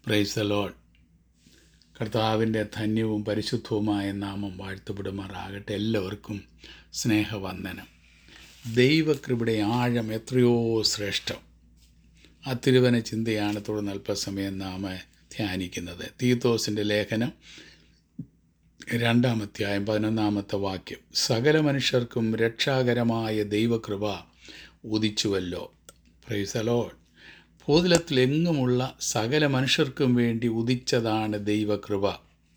price loan കർത്താവിൻ്റെ ധന്യവും പരിശുദ്ധവുമായ നാമം വാഴ്ത്തപ്പെടുമാറാകട്ടെ എല്ലാവർക്കും സ്നേഹവന്ദനം ദൈവകൃപയുടെ ആഴം എത്രയോ ശ്രേഷ്ഠം ആ തിരുവന ചിന്തയാണ് തുടർന്ന് അല്പസമയം നാം ധ്യാനിക്കുന്നത് തീത്തോസിൻ്റെ ലേഖനം രണ്ടാമധ്യായം പതിനൊന്നാമത്തെ വാക്യം സകല മനുഷ്യർക്കും രക്ഷാകരമായ ദൈവകൃപ ഉദിച്ചുവല്ലോ പ്രൈസലോൺ ഭൂതലത്തിലെങ്ങുമുള്ള സകല മനുഷ്യർക്കും വേണ്ടി ഉദിച്ചതാണ് ദൈവകൃപ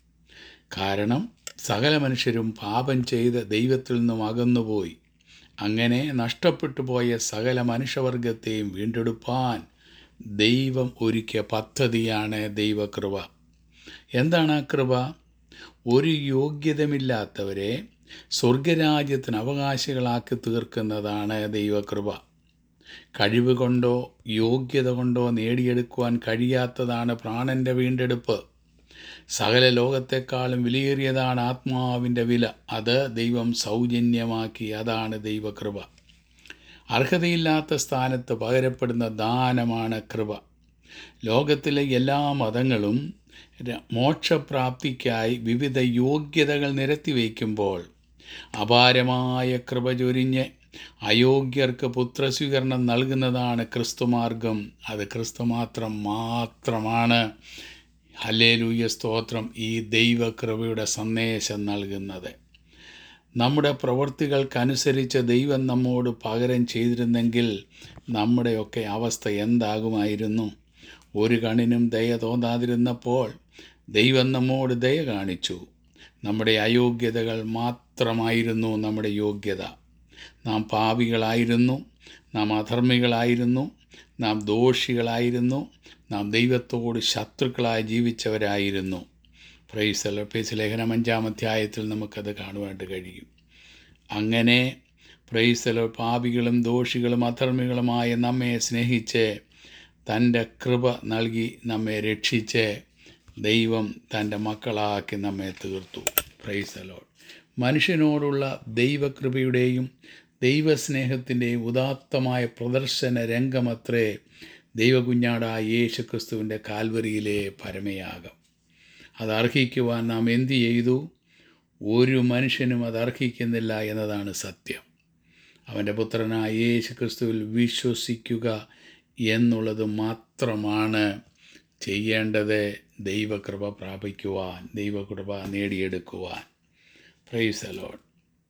കാരണം സകല മനുഷ്യരും പാപം ചെയ്ത് ദൈവത്തിൽ നിന്നും അകന്നുപോയി അങ്ങനെ നഷ്ടപ്പെട്ടു പോയ സകല മനുഷ്യവർഗത്തെയും വീണ്ടെടുപ്പാൻ ദൈവം ഒരുക്കിയ പദ്ധതിയാണ് ദൈവകൃപ എന്താണ് ആ കൃപ ഒരു യോഗ്യതമില്ലാത്തവരെ സ്വർഗരാജ്യത്തിന് അവകാശികളാക്കി തീർക്കുന്നതാണ് ദൈവകൃപ കഴിവ് കൊണ്ടോ യോഗ്യത കൊണ്ടോ നേടിയെടുക്കുവാൻ കഴിയാത്തതാണ് പ്രാണന്റെ വീണ്ടെടുപ്പ് സകല ലോകത്തെക്കാളും വിലയേറിയതാണ് ആത്മാവിൻ്റെ വില അത് ദൈവം സൗജന്യമാക്കി അതാണ് ദൈവകൃപ അർഹതയില്ലാത്ത സ്ഥാനത്ത് പകരപ്പെടുന്ന ദാനമാണ് കൃപ ലോകത്തിലെ എല്ലാ മതങ്ങളും ര- മോക്ഷപ്രാപ്തിക്കായി വിവിധ യോഗ്യതകൾ നിരത്തിവെക്കുമ്പോൾ അപാരമായ കൃപ ചൊരിഞ്ഞ് അയോഗ്യർക്ക് പുത്രസ്വീകരണം നൽകുന്നതാണ് ക്രിസ്തുമാർഗം അത് ക്രിസ്തു മാത്രം മാത്രമാണ് ഹല്ലേലൂയ സ്തോത്രം ഈ ദൈവകൃപയുടെ സന്ദേശം നൽകുന്നത് നമ്മുടെ പ്രവൃത്തികൾക്കനുസരിച്ച് ദൈവം നമ്മോട് പകരം ചെയ്തിരുന്നെങ്കിൽ നമ്മുടെയൊക്കെ അവസ്ഥ എന്താകുമായിരുന്നു ഒരു കണിനും ദയ തോന്നാതിരുന്നപ്പോൾ ദൈവം നമ്മോട് ദയ കാണിച്ചു നമ്മുടെ അയോഗ്യതകൾ മാത്രമായിരുന്നു നമ്മുടെ യോഗ്യത നാം പാപികളായിരുന്നു നാം അധർമ്മികളായിരുന്നു നാം ദോഷികളായിരുന്നു നാം ദൈവത്തോട് ശത്രുക്കളായി ജീവിച്ചവരായിരുന്നു പ്രൈസൽ പേസ് ലേഖനം അഞ്ചാം അധ്യായത്തിൽ നമുക്കത് കാണുവാനായിട്ട് കഴിയും അങ്ങനെ പ്രൈസലോ പാപികളും ദോഷികളും അധർമ്മികളുമായ നമ്മെ സ്നേഹിച്ച് തൻ്റെ കൃപ നൽകി നമ്മെ രക്ഷിച്ച് ദൈവം തൻ്റെ മക്കളാക്കി നമ്മെ തീർത്തു പ്രൈസലോ മനുഷ്യനോടുള്ള ദൈവകൃപയുടെയും ദൈവസ്നേഹത്തിൻ്റെയും ഉദാത്തമായ പ്രദർശന രംഗമത്രേ ദൈവകുഞ്ഞാടായ യേശു ക്രിസ്തുവിൻ്റെ കാൽവരിയിലെ പരമയാഗം അത് അർഹിക്കുവാൻ നാം എന്തു ചെയ്തു ഒരു മനുഷ്യനും അത് അർഹിക്കുന്നില്ല എന്നതാണ് സത്യം അവൻ്റെ പുത്രനായ യേശു ക്രിസ്തുവിൽ വിശ്വസിക്കുക എന്നുള്ളത് മാത്രമാണ് ചെയ്യേണ്ടത് ദൈവകൃപ പ്രാപിക്കുവാൻ ദൈവകൃപ നേടിയെടുക്കുവാൻ പ്രൈസ് അലോൺ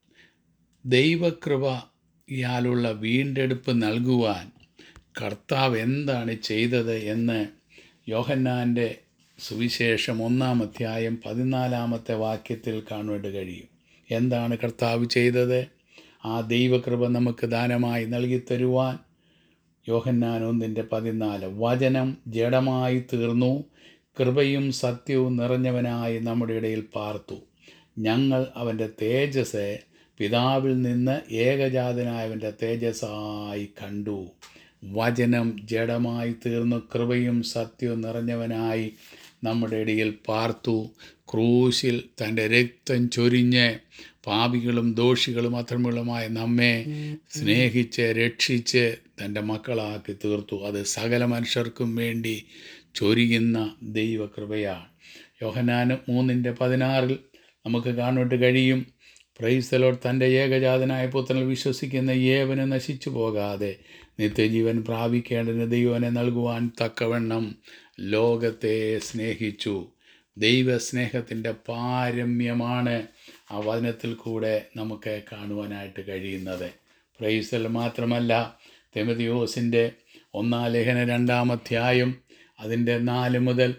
ദൈവകൃപയാലുള്ള വീണ്ടെടുപ്പ് നൽകുവാൻ കർത്താവ് എന്താണ് ചെയ്തത് എന്ന് യോഹന്നാൻ്റെ സുവിശേഷം ഒന്നാം അധ്യായം പതിനാലാമത്തെ വാക്യത്തിൽ കാണുവാൻ കഴിയും എന്താണ് കർത്താവ് ചെയ്തത് ആ ദൈവകൃപ നമുക്ക് ദാനമായി നൽകി തരുവാൻ യോഹന്നാൻ ഒന്നിൻ്റെ പതിനാല് വചനം ജഡമായി തീർന്നു കൃപയും സത്യവും നിറഞ്ഞവനായി നമ്മുടെ ഇടയിൽ പാർത്തു ഞങ്ങൾ അവൻ്റെ തേജസ് പിതാവിൽ നിന്ന് ഏകജാതനായവൻ്റെ തേജസ്സായി കണ്ടു വചനം ജഡമായി തീർന്നു കൃപയും സത്യവും നിറഞ്ഞവനായി നമ്മുടെ ഇടയിൽ പാർത്തു ക്രൂശിൽ തൻ്റെ രക്തം ചൊരിഞ്ഞ് പാപികളും ദോഷികളും അധർമ്മികളുമായ നമ്മെ സ്നേഹിച്ച് രക്ഷിച്ച് തൻ്റെ മക്കളാക്കി തീർത്തു അത് സകല മനുഷ്യർക്കും വേണ്ടി ചൊരിയുന്ന ദൈവകൃപയാണ് യോഹനാന് മൂന്നിൻ്റെ പതിനാറിൽ നമുക്ക് കാണുവാൻ കഴിയും പ്രൈസ്തലോർ തൻ്റെ ഏകജാതനായ പുത്രനിൽ വിശ്വസിക്കുന്ന ഏവന് നശിച്ചു പോകാതെ നിത്യജീവൻ പ്രാപിക്കേണ്ടതിന് ദൈവനെ നൽകുവാൻ തക്കവണ്ണം ലോകത്തെ സ്നേഹിച്ചു ദൈവസ്നേഹത്തിൻ്റെ പാരമ്യമാണ് ആ വചനത്തിൽ കൂടെ നമുക്ക് കാണുവാനായിട്ട് കഴിയുന്നത് പ്രൈസൽ മാത്രമല്ല തെമതിയോസിൻ്റെ ഒന്നാം ലേഖന രണ്ടാമധ്യായം അതിൻ്റെ നാല് മുതൽ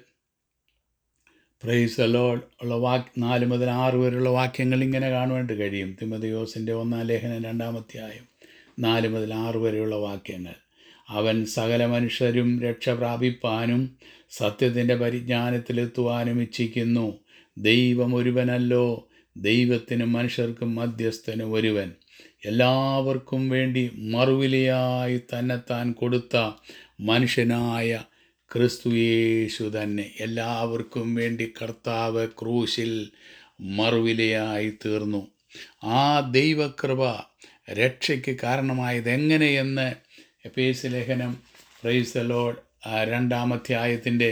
പ്രൈസ് ലോഡ് ഉള്ള വാക്ക് നാല് മുതൽ ആറ് വരെയുള്ള വാക്യങ്ങൾ ഇങ്ങനെ കാണുവാനായിട്ട് കഴിയും തിമതിയോസിൻ്റെ ഒന്നാം ലേഖനം രണ്ടാമധ്യായം നാല് മുതൽ ആറ് വരെയുള്ള വാക്യങ്ങൾ അവൻ സകല മനുഷ്യരും രക്ഷ പ്രാപിപ്പാനും സത്യത്തിൻ്റെ പരിജ്ഞാനത്തിലെത്തുവാനും ഇച്ഛിക്കുന്നു ദൈവം ഒരുവനല്ലോ ദൈവത്തിനും മനുഷ്യർക്കും മധ്യസ്ഥനും ഒരുവൻ എല്ലാവർക്കും വേണ്ടി മറുവിലയായി തന്നെത്താൻ കൊടുത്ത മനുഷ്യനായ ക്രിസ്തുയേശു തന്നെ എല്ലാവർക്കും വേണ്ടി കർത്താവ് ക്രൂശിൽ മറുവിലയായി തീർന്നു ആ ദൈവകൃപ രക്ഷയ്ക്ക് കാരണമായത് എങ്ങനെയെന്ന് എപ്പേസ് ലേഖനം പ്രൈസ് ലോഡ് രണ്ടാമധ്യായത്തിൻ്റെ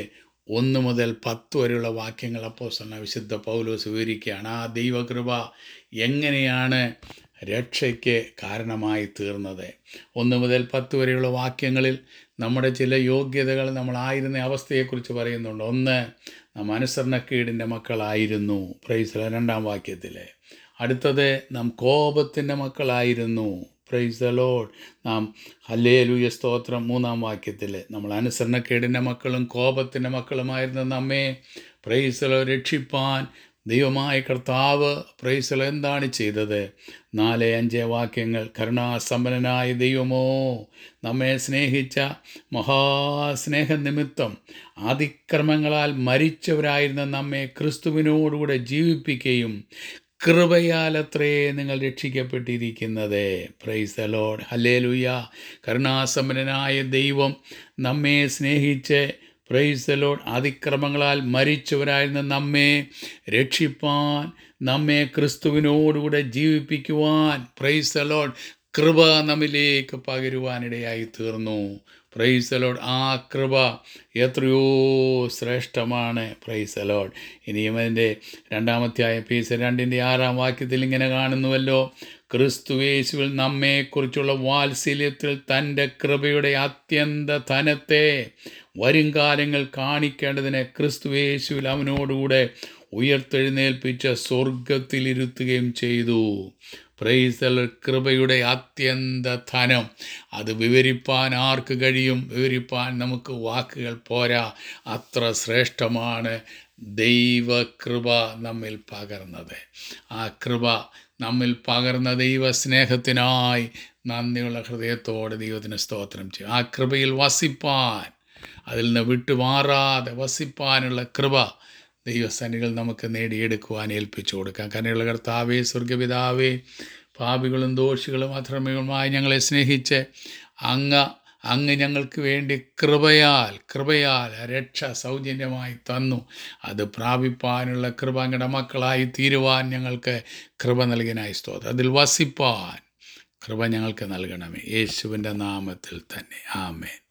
ഒന്ന് മുതൽ പത്ത് വരെയുള്ള വാക്യങ്ങൾ അപ്പോസ്തലനായ വിശുദ്ധ പൗലോസ് വിവരിക്കുകയാണ് ആ ദൈവകൃപ എങ്ങനെയാണ് രക്ഷയ്ക്ക് കാരണമായി തീർന്നത് ഒന്ന് മുതൽ പത്ത് വരെയുള്ള വാക്യങ്ങളിൽ നമ്മുടെ ചില യോഗ്യതകൾ നമ്മളായിരുന്ന അവസ്ഥയെക്കുറിച്ച് പറയുന്നുണ്ട് ഒന്ന് നാം അനുസരണക്കേടിൻ്റെ മക്കളായിരുന്നു പ്രൈസ് രണ്ടാം വാക്യത്തിൽ അടുത്തത് നാം കോപത്തിൻ്റെ മക്കളായിരുന്നു പ്രൈസ് ദ ലോഡ് നാം ഹല്ലേലൂയ സ്തോത്രം മൂന്നാം വാക്യത്തിൽ നമ്മൾ അനുസരണക്കേടിൻ്റെ മക്കളും കോപത്തിൻ്റെ മക്കളുമായിരുന്ന നമ്മെ പ്രൈസലോ രക്ഷിപ്പാൻ ദൈവമായ കർത്താവ് പ്രൈസലോ എന്താണ് ചെയ്തത് നാല് അഞ്ച് വാക്യങ്ങൾ കരുണാസമ്പന്നനായ ദൈവമോ നമ്മെ സ്നേഹിച്ച മഹാസ്നേഹനിമിത്തം അതിക്രമങ്ങളാൽ മരിച്ചവരായിരുന്ന നമ്മെ ക്രിസ്തുവിനോടുകൂടെ ജീവിപ്പിക്കുകയും കൃപയാലത്രേ നിങ്ങൾ രക്ഷിക്കപ്പെട്ടിരിക്കുന്നത് പ്രൈസ് ദ ലോഡ് ഹല്ലേലൂയ കരുണാസമ്പന്നനായ ദൈവം നമ്മെ സ്നേഹിച്ച് പ്രൈസ് ദ ലോഡ് അതിക്രമങ്ങളാൽ മരിച്ചവരായിരുന്ന നമ്മെ രക്ഷിപ്പാൻ നമ്മെ ക്രിസ്തുവിനോടുകൂടെ ജീവിപ്പിക്കുവാൻ പ്രൈസ് ദ ലോഡ് കൃപ നമ്മിലേക്ക് പകരുവാനിടയായി തീർന്നു പ്രൈസ് അലോഡ് ആ കൃപ എത്രയോ ശ്രേഷ്ഠമാണ് പ്രൈസ് അലോഡ് ഇനിയും അതിൻ്റെ രണ്ടാമത്തെയായ പീസ് രണ്ടിൻ്റെ ആറാം വാക്യത്തിൽ ഇങ്ങനെ കാണുന്നുവല്ലോ ക്രിസ്തുവേശുവിൽ നമ്മെക്കുറിച്ചുള്ള വാത്സല്യത്തിൽ തൻ്റെ കൃപയുടെ അത്യന്ത ധനത്തെ വരും കാലങ്ങൾ കാണിക്കേണ്ടതിന് ക്രിസ്തുവേശുവിൽ അവനോടുകൂടെ ഉയർത്തെഴുന്നേൽപ്പിച്ച സ്വർഗത്തിലിരുത്തുകയും ചെയ്തു പ്രൈസൽ കൃപയുടെ അത്യന്ത ധനം അത് വിവരിപ്പാൻ ആർക്ക് കഴിയും വിവരിപ്പാൻ നമുക്ക് വാക്കുകൾ പോരാ അത്ര ശ്രേഷ്ഠമാണ് ദൈവകൃപ നമ്മിൽ പകർന്നത് ആ കൃപ നമ്മിൽ പകർന്ന ദൈവ സ്നേഹത്തിനായി നന്ദിയുള്ള ഹൃദയത്തോടെ ദൈവത്തിന് സ്തോത്രം ചെയ്യും ആ കൃപയിൽ വസിപ്പാൻ അതിൽ നിന്ന് വിട്ടുമാറാതെ വസിപ്പാനുള്ള കൃപ ദൈവസ്ഥാനികൾ നമുക്ക് നേടിയെടുക്കുവാൻ ഏൽപ്പിച്ചു കൊടുക്കാം കനയുള്ള കർത്താവേ സ്വർഗപിതാവേ പാപികളും ദോഷികളും അധർമ്മികളുമായി ഞങ്ങളെ സ്നേഹിച്ച് അങ്ങ് അങ്ങ് ഞങ്ങൾക്ക് വേണ്ടി കൃപയാൽ കൃപയാൽ രക്ഷ സൗജന്യമായി തന്നു അത് പ്രാപിപ്പാനുള്ള കൃപ അങ്ങയുടെ മക്കളായി തീരുവാൻ ഞങ്ങൾക്ക് കൃപ നൽകിനായി സ്തോത്രം അതിൽ വസിപ്പാൻ കൃപ ഞങ്ങൾക്ക് നൽകണമേ യേശുവിൻ്റെ നാമത്തിൽ തന്നെ ആമേൻ